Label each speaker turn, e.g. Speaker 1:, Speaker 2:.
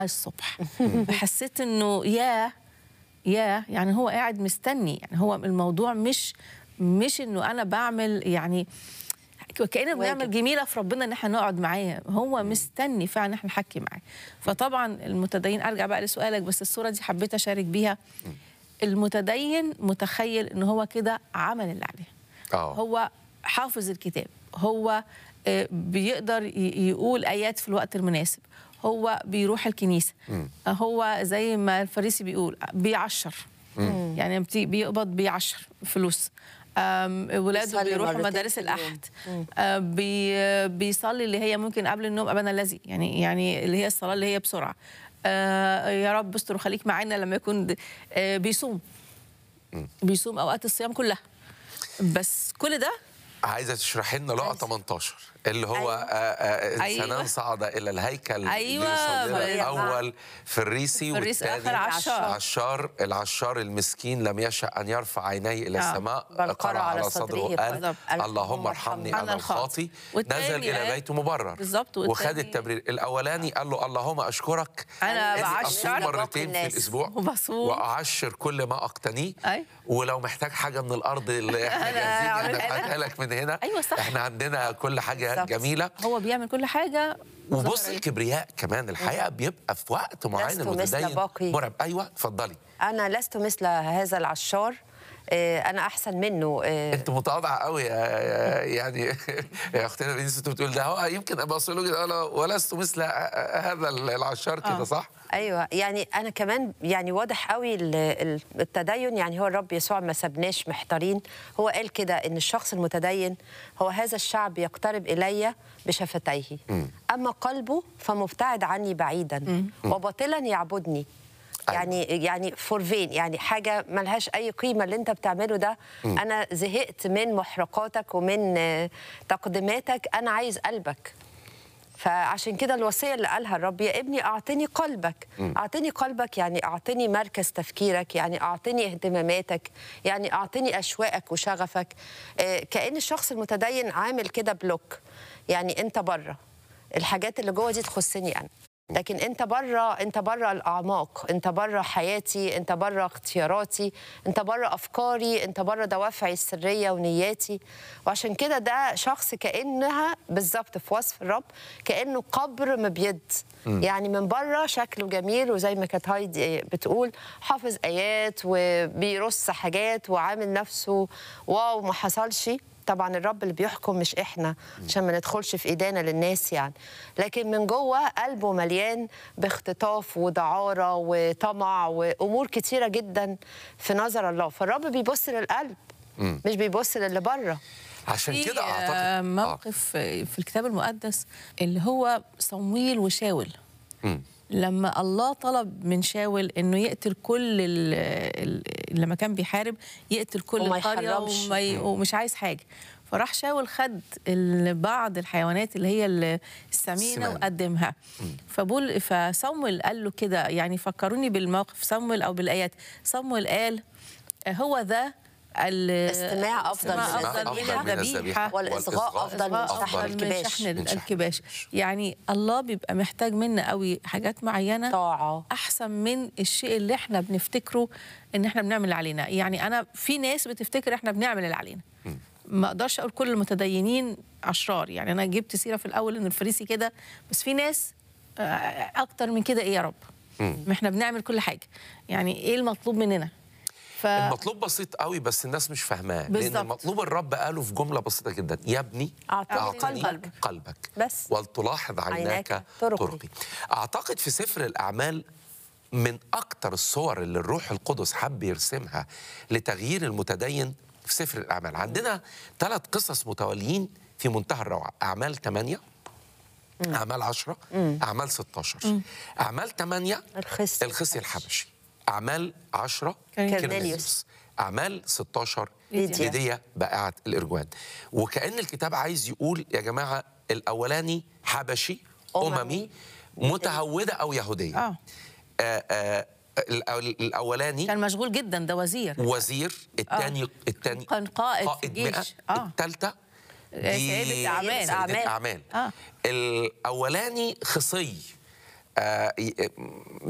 Speaker 1: الصبح حسيت انه يا يا يعني هو قاعد مستني يعني هو الموضوع مش مش انه انا بعمل يعني كأننا بنعمل
Speaker 2: واجب.
Speaker 1: جميله في ربنا ان احنا نقعد معاه هو مستني فعلا ان احنا نحكي معاه فطبعا المتدين ارجع بقى لسؤالك بس الصوره دي حبيت اشارك بيها المتدين متخيل ان هو كده عمل اللي عليه
Speaker 3: اه
Speaker 1: هو حافظ الكتاب هو آه، بيقدر ي- يقول ايات في الوقت المناسب هو بيروح الكنيسه آه، هو زي ما الفريسي بيقول بيعشر يعني بتي- بيقبض بيعشر فلوس آم، ولاده
Speaker 2: بيصلي
Speaker 1: بيروحوا
Speaker 2: مرتين
Speaker 1: مدارس
Speaker 2: في اليوم.
Speaker 1: الاحد آه، بي بيصلي اللي هي ممكن قبل النوم ابانا الذي يعني يعني اللي هي الصلاه اللي هي بسرعه آه، يا رب استر وخليك معانا لما يكون د- آه، بيصوم بيصوم اوقات الصيام كلها بس كل ده
Speaker 3: عايزه تشرحي لنا لقا 18 اللي هو
Speaker 2: أيوة.
Speaker 3: آه، آه،
Speaker 1: أيوة.
Speaker 3: انسانان صعد الى الهيكل
Speaker 1: أيوة.
Speaker 3: ليصلي.
Speaker 1: يا
Speaker 2: جماعة.
Speaker 3: الاول فريسي
Speaker 1: فريسي
Speaker 3: والثاني
Speaker 1: آخر عشار.
Speaker 3: عشار العشار المسكين لم يشأ ان يرفع عينيه الى
Speaker 1: آه.
Speaker 3: السماء
Speaker 2: بل قرأ على
Speaker 3: صدره
Speaker 2: صدره
Speaker 3: قال
Speaker 1: بالضبط.
Speaker 3: اللهم ارحمني
Speaker 1: أنا
Speaker 3: انا
Speaker 1: الخاطي.
Speaker 3: الخاطي
Speaker 1: والتاني
Speaker 3: نزل الى
Speaker 1: قال-
Speaker 3: بيته مبرر
Speaker 1: بالظبط،
Speaker 3: وخد
Speaker 1: والتاني-
Speaker 3: التبرير الاولاني قال له اللهم اشكرك
Speaker 1: انا
Speaker 3: إني
Speaker 1: بعشر
Speaker 3: أصوم مرتين في
Speaker 2: الناس.
Speaker 3: الاسبوع
Speaker 1: وبصوم.
Speaker 3: واعشر كل ما اقتنيه
Speaker 1: أي.
Speaker 3: ولو محتاج حاجه من الارض اللي احنا
Speaker 1: أنا
Speaker 3: جاهزين
Speaker 1: أعملها
Speaker 3: انا
Speaker 1: لك.
Speaker 3: ابعتها لك من هنا
Speaker 1: أيوة صح.
Speaker 3: احنا عندنا كل حاجه
Speaker 2: بالظبط.
Speaker 3: جميله
Speaker 1: هو بيعمل كل حاجه
Speaker 3: وبص
Speaker 1: ظاهرة.
Speaker 3: الكبرياء كمان الحقيقه بيبقى في وقت معين
Speaker 2: لست مثل
Speaker 3: المتدين
Speaker 2: باقي.
Speaker 3: مرعب ايوه اتفضلي
Speaker 2: انا لست مثل هذا العشار آه، انا احسن منه آه،
Speaker 3: انت متواضعه قوي يا يا- يعني يا اختنا بنت انت بتقول ده هو يمكن ابقى اصل له كده أنا ولست مثل هذا العشار كده
Speaker 1: آه.
Speaker 3: صح؟
Speaker 2: ايوه يعني انا كمان يعني واضح قوي ال- ال- التدين يعني هو الرب يسوع ما سابناش محتارين هو قال كده ان الشخص المتدين هو هذا الشعب يقترب الي بشفتيه اما قلبه فمبتعد عني بعيدا وباطلا يعبدني
Speaker 3: أيوة.
Speaker 2: يعني يعني فور فين يعني حاجه ملهاش اي قيمه اللي انت بتعمله ده انا زهقت من محرقاتك ومن آه، تقديماتك انا عايز قلبك فعشان كده الوصيه اللي قالها الرب يا ابني اعطني قلبك اعطني قلبك يعني اعطني مركز تفكيرك يعني اعطني اهتماماتك يعني اعطني اشواقك وشغفك آه، كان الشخص المتدين عامل كده بلوك يعني انت بره الحاجات اللي جوه دي تخصني انا لكن انت بره انت بره الاعماق انت بره حياتي انت بره اختياراتي انت بره افكاري انت بره دوافعي السريه ونياتي وعشان كده ده شخص كانها بالظبط في وصف الرب كانه قبر مبيض يعني من بره شكله جميل وزي ما كانت هايدي بتقول حافظ ايات وبيرص حاجات وعامل نفسه واو ما حصلش طبعا الرب اللي بيحكم مش احنا عشان ما ندخلش في ايدينا للناس يعني لكن من جوه قلبه مليان باختطاف ودعاره وطمع وامور كتيره جدا في نظر الله فالرب بيبص للقلب مش بيبص للي بره
Speaker 3: عشان
Speaker 1: في
Speaker 3: كده
Speaker 1: آه،
Speaker 3: اعتقد آه.
Speaker 1: موقف آه، في الكتاب المقدس اللي هو صمويل وشاول
Speaker 3: مم.
Speaker 1: لما الله طلب من شاول انه يقتل كل ال ال لما كان بيحارب يقتل كل
Speaker 2: وما
Speaker 1: القريه
Speaker 2: يحرمش.
Speaker 1: وما ي- ومش عايز حاجه فراح شاول خد ال- بعض الحيوانات اللي هي ال- السمينه
Speaker 3: السمان.
Speaker 1: وقدمها فبول فصمويل قال له كده يعني فكروني بالموقف صمويل او بالايات صمويل قال هو ذا ال-
Speaker 2: استماع أفضل
Speaker 1: استماع
Speaker 2: من
Speaker 1: أفضل
Speaker 2: الذبيحة.
Speaker 1: من الذبيحة
Speaker 2: والإصغاء أفضل من
Speaker 1: إصغاء
Speaker 2: شحن
Speaker 1: أفضل من
Speaker 2: الكباش.
Speaker 1: شحن
Speaker 3: من شحن
Speaker 1: الكباش
Speaker 3: الكباش.
Speaker 1: يعني الله بيبقى محتاج منا قوي حاجات معينه
Speaker 2: طاعه
Speaker 1: احسن من الشيء اللي احنا بنفتكره ان احنا بنعمل اللي علينا يعني انا في ناس بتفتكر احنا بنعمل اللي علينا ما اقدرش اقول كل المتدينين اشرار يعني انا جبت سيره في الاول ان الفريسي كده بس في ناس آه، اكتر من كده ايه يا رب ما احنا بنعمل كل حاجه يعني ايه المطلوب مننا ف
Speaker 3: المطلوب بسيط قوي بس الناس مش فاهماه لان
Speaker 1: بالظبط.
Speaker 3: المطلوب الرب قاله في جمله بسيطه جدا يا ابني
Speaker 2: أعطني
Speaker 3: اعطني
Speaker 2: قلبك.
Speaker 3: قلبك
Speaker 2: بس.
Speaker 3: ولتلاحظ عيناك
Speaker 2: عيناك طرقي.
Speaker 3: طرقي اعتقد في سفر الاعمال من اكتر الصور اللي الروح القدس حب يرسمها لتغيير المتدين في سفر الاعمال عندنا ثلاث قصص متواليين في منتهى الروعه اعمال 8 اعمال 10 اعمال 16 اعمال 8
Speaker 2: الخصي
Speaker 3: الخصي الحبشي اعمال 10
Speaker 1: كورنيليوس.
Speaker 3: كورنيليوس اعمال 16
Speaker 2: ليديا.
Speaker 3: ليديا بائعه الارجوان وكان الكتاب عايز يقول يا جماعه الاولاني حبشي
Speaker 2: أممي.
Speaker 3: اممي متهوده او يهوديه
Speaker 1: اه
Speaker 3: آه آه الأول- الاولاني
Speaker 1: كان مشغول جدا ده وزير
Speaker 3: وزير الثاني الثاني
Speaker 1: كان قائد في
Speaker 3: قائد 100
Speaker 1: الجيش. آه.
Speaker 3: الثالثه
Speaker 1: سيدة أعمال.
Speaker 3: سيدة
Speaker 2: أعمال.
Speaker 3: اعمال
Speaker 1: آه.
Speaker 3: الاولاني خصي آه، ي-